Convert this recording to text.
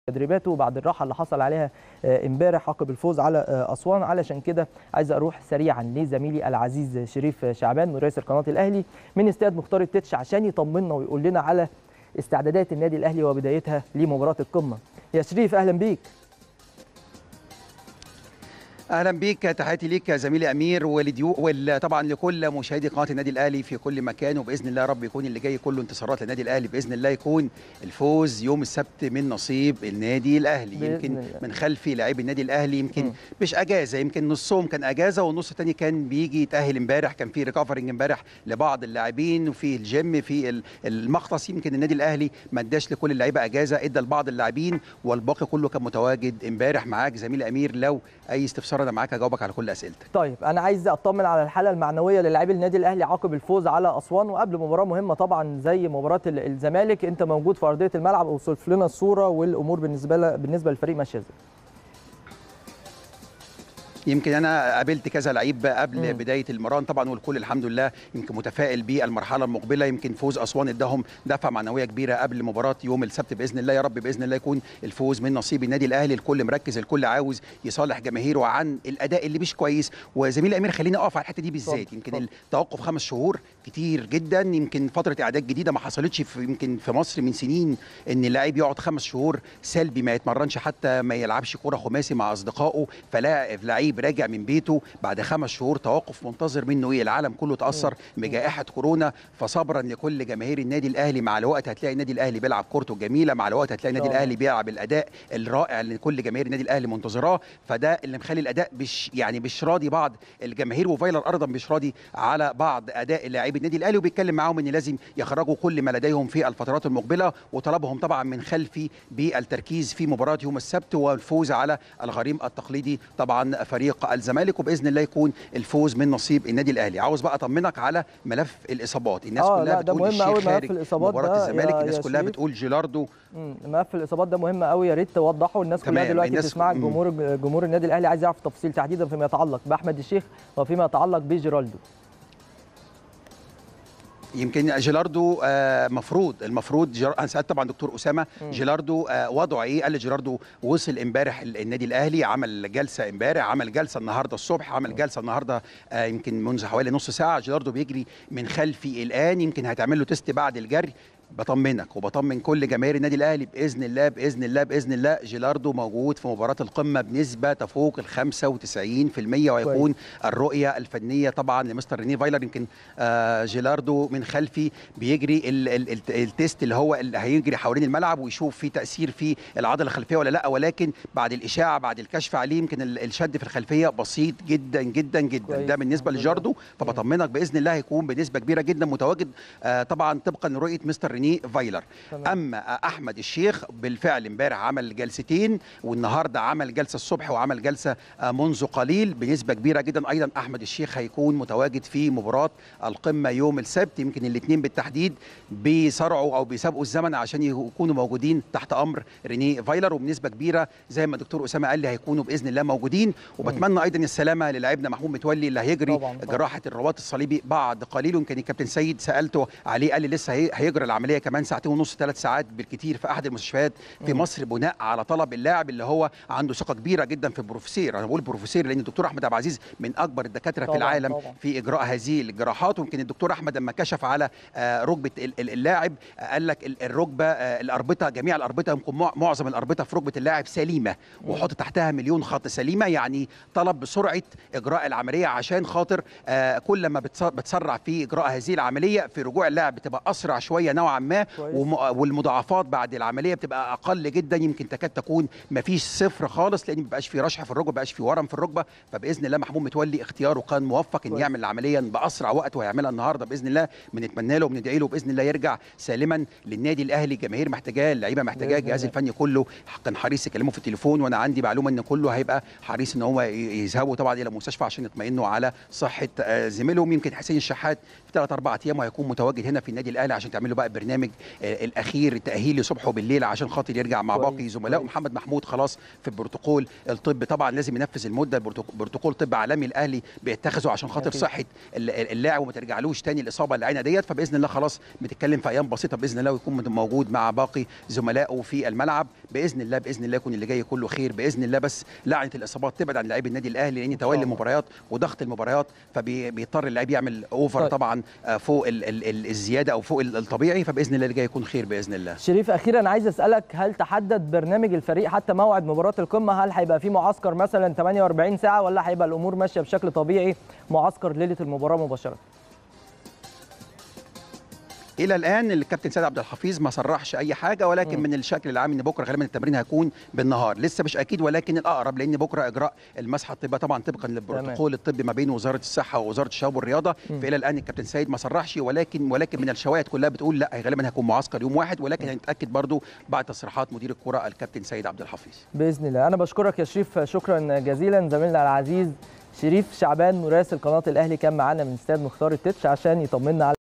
تدريباته بعد الراحه اللي حصل عليها امبارح عقب الفوز على اسوان علشان كده عايز اروح سريعا لزميلي العزيز شريف شعبان من رئيس القناه الاهلي من استاد مختار التتش عشان يطمنا ويقول لنا على استعدادات النادي الاهلي وبدايتها لمباراه القمه يا شريف اهلا بيك اهلا بيك تحياتي ليك زميلي امير ولديو وطبعا لكل مشاهدي قناه النادي الاهلي في كل مكان وباذن الله رب يكون اللي جاي كله انتصارات للنادي الاهلي باذن الله يكون الفوز يوم السبت من نصيب النادي الاهلي يمكن الله. من خلفي لاعبي النادي الاهلي يمكن م. مش اجازه يمكن نصهم كان اجازه والنص الثاني كان بيجي يتاهل امبارح كان في ريكفرنج امبارح لبعض اللاعبين وفي الجيم في المختص يمكن النادي الاهلي ما اداش لكل اللعيبه اجازه ادى لبعض اللاعبين والباقي كله كان متواجد امبارح معاك زميلي امير لو اي استفسار انا معاك اجاوبك على كل اسئلتك طيب انا عايز اطمن على الحاله المعنويه للاعبي النادي الاهلي عقب الفوز على اسوان وقبل مباراه مهمه طبعا زي مباراه الزمالك انت موجود في ارضيه الملعب اوصف لنا الصوره والامور بالنسبه بالنسبه للفريق ماشيه ازاي يمكن انا قابلت كذا لعيب قبل مم. بدايه المران طبعا والكل الحمد لله يمكن متفائل بالمرحله المقبله يمكن فوز اسوان اداهم دفعه معنويه كبيره قبل مباراه يوم السبت باذن الله يا رب باذن الله يكون الفوز من نصيب النادي الاهلي الكل مركز الكل عاوز يصالح جماهيره عن الاداء اللي مش كويس وزميلي امير خليني اقف على الحته دي بالذات يمكن طب. التوقف خمس شهور كتير جدا يمكن فتره اعداد جديده ما حصلتش في يمكن في مصر من سنين ان اللاعب يقعد خمس شهور سلبي ما يتمرنش حتى ما يلعبش كوره خماسي مع اصدقائه فلا لعيب راجع من بيته بعد خمس شهور توقف منتظر منه ايه العالم كله اتاثر بجائحه كورونا فصبرا لكل جماهير النادي الاهلي مع الوقت هتلاقي النادي الاهلي بيلعب كورته الجميله مع الوقت هتلاقي النادي الاهلي بيلعب الاداء الرائع اللي كل جماهير النادي الاهلي منتظراه فده اللي مخلي الاداء مش يعني مش راضي بعض الجماهير وفايلر ارضا مش راضي على بعض اداء لاعبي النادي الاهلي وبيتكلم معاهم ان لازم يخرجوا كل ما لديهم في الفترات المقبله وطلبهم طبعا من خلفي بالتركيز في مباراه يوم السبت والفوز على الغريم التقليدي طبعا فريق الزمالك وباذن الله يكون الفوز من نصيب النادي الاهلي عاوز بقى اطمنك على ملف الاصابات الناس آه كلها لا بتقول مهم الشيخ خارج الإصابات مباراه الزمالك يا الناس يا كلها شريف. بتقول جيلاردو ملف الاصابات ده مهم قوي يا ريت توضحه الناس كلها تمام، دلوقتي الناس- بتسمعك مم. جمهور جمهور النادي الاهلي عايز يعرف تفاصيل تحديدا فيما يتعلق باحمد الشيخ وفيما يتعلق بجيرالدو يمكن جيلاردو آه، مفروض المفروض جير... انا سالت طبعا دكتور اسامه جيلاردو آه، وضعه ايه قال لي جيلاردو وصل امبارح ال- النادي الاهلي عمل جلسه امبارح عمل جلسه النهارده الصبح عمل جلسه النهارده آه، يمكن منذ حوالي نص ساعه جيلاردو بيجري من خلفي الان يمكن هتعمل له تيست بعد الجري بطمنك وبطمن كل جماهير النادي الاهلي باذن الله باذن الله باذن الله جيلاردو موجود في مباراه القمه بنسبه تفوق ال 95% ويكون الرؤيه الفنيه طبعا لمستر ريني فايلر يمكن آه جيلاردو من خلفي بيجري ال ال ال التيست اللي هو اللي هيجري حوالين الملعب ويشوف في تاثير في العضله الخلفيه ولا لا ولكن بعد الاشاعه بعد الكشف عليه يمكن ال- الشد في الخلفيه بسيط جدا جدا جدا كويس. ده بالنسبه الحمد لله. لجاردو فبطمنك باذن الله هيكون بنسبه كبيره جدا متواجد آه طبعا طبقا لرؤيه مستر ريني فايلر تمام. اما احمد الشيخ بالفعل امبارح عمل جلستين والنهارده عمل جلسه الصبح وعمل جلسه آه، منذ قليل بنسبه كبيره جدا ايضا احمد الشيخ هيكون متواجد في مباراه القمه يوم السبت يمكن الاثنين بالتحديد بيصارعوا او بيسابقوا الزمن عشان يكونوا موجودين تحت امر ريني فايلر وبنسبه كبيره زي ما الدكتور اسامه قال لي هيكونوا باذن الله موجودين وبتمنى ايضا السلامه للاعبنا محمود متولي اللي هيجري طبعاً، طبعاً. جراحه الرباط الصليبي بعد قليل ويمكن الكابتن سيد سالته عليه قال لي لسه هي- هيجري العمليه كمان ساعتين ونص ثلاث ساعات بالكثير في احد المستشفيات في مصر بناء على طلب اللاعب اللي هو عنده ثقه كبيره جدا في البروفيسير انا بقول بروفيسير لان الدكتور احمد عبد العزيز من اكبر الدكاتره في طبعاً، العالم طبعاً. في اجراء هذه الجراحات ويمكن الدكتور احمد لما كشف على آه، ركبه ال- ال- اللاعب آه، قال لك ال- الركبه آه، الاربطه جميع الاربطه يمكن مع- معظم الاربطه في ركبه اللاعب سليمه وحط تحتها مليون خط سليمه يعني طلب بسرعه اجراء العمليه عشان خاطر آه، كل ما بتص- بتسرع في اجراء هذه العمليه في رجوع اللاعب بتبقى اسرع شويه نوعا ما كويس. وم- والمضاعفات بعد العمليه بتبقى اقل جدا يمكن تكاد تكون ما فيش صفر خالص لان ما بقاش في رشح في الركبه ما بقاش في ورم في الركبه فباذن الله محمود متولي اختياره كان موفق ان كويس. يعمل العمليه باسرع وقت وهيعملها النهارده باذن الله بنتمنى له وبندعي له باذن الله يرجع سالما للنادي الاهلي جماهير محتاجاه اللعيبه محتاجاه بإذن الجهاز الله. الفني كله كان حريص يكلمه في التليفون وانا عندي معلومه ان كله هيبقى حريص ان هو ي- يذهبوا طبعا الى المستشفى عشان يطمئنوا على صحه آه، زميلهم يمكن حسين الشحات في ثلاث اربع ايام وهيكون متواجد هنا في النادي الاهلي عشان تعمل له بقى البرنامج آه، الاخير تاهيلي صبح وبالليل عشان خاطر يرجع مع كويس، باقي زملائه كويس. محمد محمود خلاص في البروتوكول الطب طبعا لازم ينفذ المده البروتوك- بروتوكول طب عالمي الاهلي بيتخذه عشان خاطر أكيد. صحه ال- ال- اللاعب وما ترجعلوش تاني الاصابه اللي عينها ديت فباذن الله خلاص بتتكلم في ايام بسيطه باذن الله ويكون موجود مع باقي زملائه في الملعب باذن الله باذن الله يكون اللي جاي كله خير باذن الله بس لعنه الاصابات تبعد عن لاعبي النادي الاهلي لان تولي الله. المباريات وضغط المباريات فبيضطر اللاعب يعمل اوفر طيب. طبعا آه، فوق ال- ال- ال- الزياده او فوق ال- الطبيعي فباذن الله اللي جاي يكون خير باذن الله شريف اخيرا عايز اسالك هل تحدد برنامج الفريق حتى موعد مباراه القمه هل هيبقى في معسكر مثلا 48 ساعه ولا هيبقى الامور ماشيه بشكل طبيعي معسكر ليله المباراه مباشره الى الان الكابتن سيد عبد الحفيظ ما صرحش اي حاجه ولكن مم. من الشكل العام ان بكره غالبا التمرين هيكون بالنهار لسه مش اكيد ولكن الاقرب لان بكره اجراء المسحه الطبيه طبعا طبقا للبروتوكول الطبي ما بين وزاره الصحه ووزاره الشباب والرياضه مم. فالى الان الكابتن سيد ما صرحش ولكن ولكن من الشواهد كلها بتقول لا غالبا هيكون معسكر يوم واحد ولكن هنتاكد برضو بعد تصريحات مدير الكره الكابتن سيد عبد الحفيظ باذن الله انا بشكرك يا شريف شكرا جزيلا زميلنا العزيز شريف شعبان مراسل قناه الاهلي كان معانا من استاد مختار التتش عشان يطمنا على